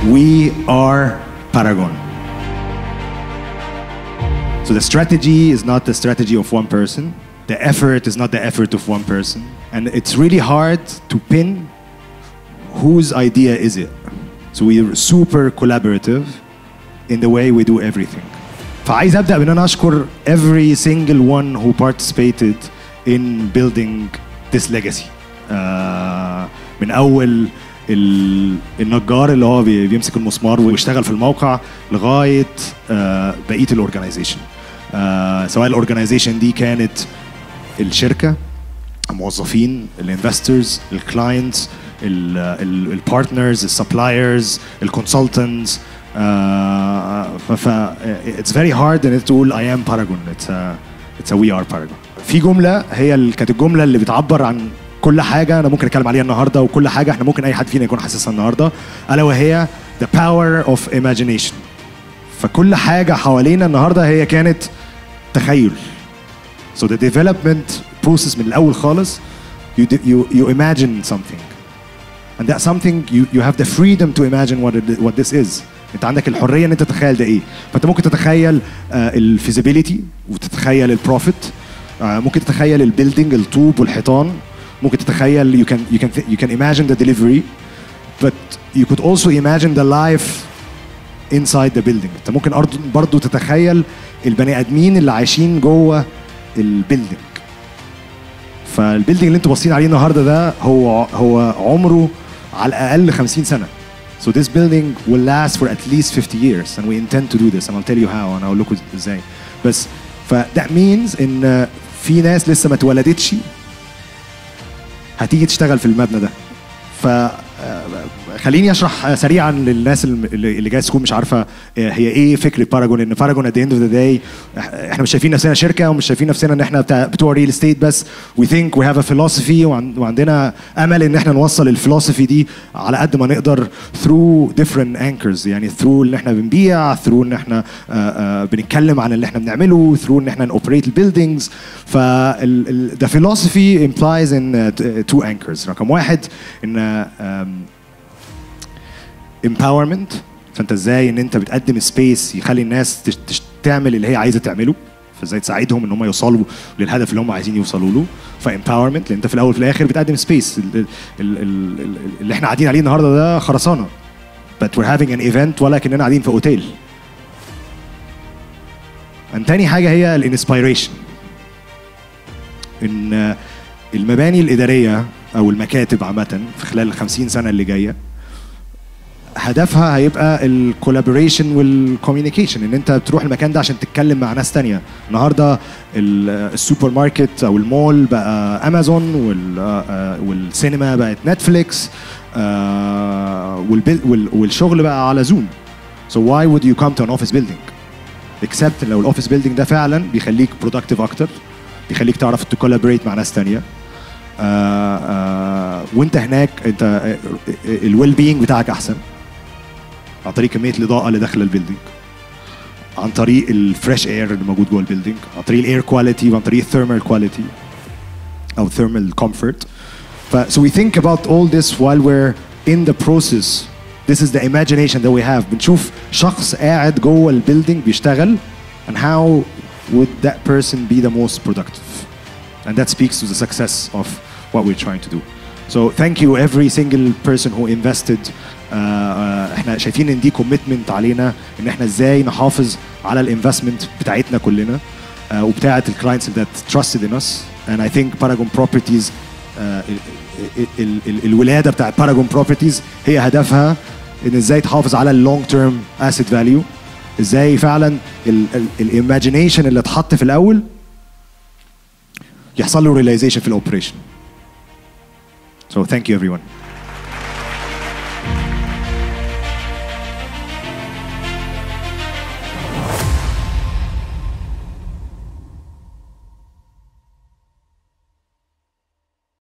We are Paragon. So the strategy is not the strategy of one person. The effort is not the effort of one person. And it's really hard to pin whose idea is it. So we're super collaborative in the way we do everything. فعايز ابدا بان انا اشكر every single one who participated in building this legacy. آه من اول ال- النجار اللي هو بي- بيمسك المسمار ويشتغل في الموقع لغايه آه بقيه الاورجنايزيشن. آه سواء الاورجنايزيشن دي كانت الشركه الموظفين الانفسترز الكلاينتس البارتنرز السبلايرز الكونسلتنتس ف اتس فيري هارد ان تقول اي ام باراجون اتس اتس وي ار باراجون في جمله هي ال- كانت الجمله اللي بتعبر عن كل حاجه انا ممكن اتكلم عليها النهارده وكل حاجه احنا ممكن اي حد فينا يكون حاسسها النهارده الا وهي the power of imagination فكل حاجه حوالينا النهارده هي كانت تخيل So the development process من الأول خالص you, di- you, you imagine something and that something you, you have the freedom to imagine what, it, what this is انت عندك الحريه ان انت تتخيل ده ايه فانت ممكن تتخيل الفيزيبيليتي وتتخيل البروفيت ممكن تتخيل البيلدينج الطوب والحيطان ممكن تتخيل you can you can th- you can imagine the delivery but you could also imagine the life inside the building انت ممكن برضه برضه تتخيل البني ادمين اللي عايشين جوه البيلدينج فالبيلدينج اللي انتوا باصين عليه النهارده ده هو هو عمره على الاقل 50 سنه So this building will last for at least 50 years and we intend to do this and I'll tell you how and هقول لكم ازاي بس ف that means ان في ناس لسه ما اتولدتش هتيجي تشتغل في المبنى ده ف آه، خليني اشرح سريعا للناس اللي اللي جايه تكون مش عارفه آه، هي ايه فكره باراجون ان باراجون ات اند اوف ذا داي احنا مش شايفين نفسنا شركه ومش شايفين نفسنا ان احنا بتاع بتوع ريل استيت بس وي ثينك وي هاف ا philosophy وعن- وعندنا امل ان احنا نوصل الفلوسفي دي على قد ما نقدر through different anchors يعني through ان احنا بنبيع through ان احنا آه، آه، بنتكلم عن اللي احنا بنعمله through ان احنا نوبريت البيلدينجز فال the philosophy implies in uh, two anchors رقم واحد ان um, empowerment فانت ازاي ان انت بتقدم سبيس يخلي الناس تش- تش- تعمل اللي هي عايزه تعمله فازاي تساعدهم ان هم يوصلوا للهدف اللي هم عايزين يوصلوا له فامباورمنت لان انت في الاول وفي الاخر بتقدم سبيس اللي احنا قاعدين عليه النهارده ده خرسانه but we're having an event ولكننا قاعدين في اوتيل and تاني حاجه هي الانسبيريشن ان المباني الاداريه او المكاتب عامه في خلال ال 50 سنه اللي جايه هدفها هيبقى الكولابوريشن والكوميونيكيشن ان انت بتروح المكان ده عشان تتكلم مع ناس تانية النهارده ال- السوبر ماركت او المول بقى امازون وال- آه، والسينما بقت نتفليكس آه، والبيل- وال- والشغل بقى على زوم so why would you come to an office building except لو الاوفيس بيلدينج ده فعلا بيخليك productive اكتر بيخليك تعرف تكولابوريت مع ناس تانية آه آه وانت هناك انت الويل بينج بتاعك احسن عن طريق كميه الاضاءه اللي داخله البيلدينج عن طريق الفريش اير اللي موجود جوه البيلدينج عن طريق الاير كواليتي وعن طريق الثيرمال كواليتي او thermal comfort ف so we think about all this while we're in the process this is the imagination that we have بنشوف شخص قاعد جوه البيلدينج بيشتغل and how would that person be the most productive and that speaks to the success of what we're trying to do so thank you every single person who invested uh, uh, احنا شايفين ان دي كوميتمنت علينا ان احنا ازاي نحافظ على الانفستمنت بتاعتنا كلنا uh, وبتاعه الكلاينتس that trusted in us and I think Paragon Properties uh, ال- ال- ال- الولاده بتاعت Paragon Properties هي هدفها ان ازاي تحافظ على اللونج تيرم اسيت فاليو ازاي فعلا الايماجينيشن اللي اتحط في الاول يحصل له ريلايزيشن في الاوبريشن So thank you everyone.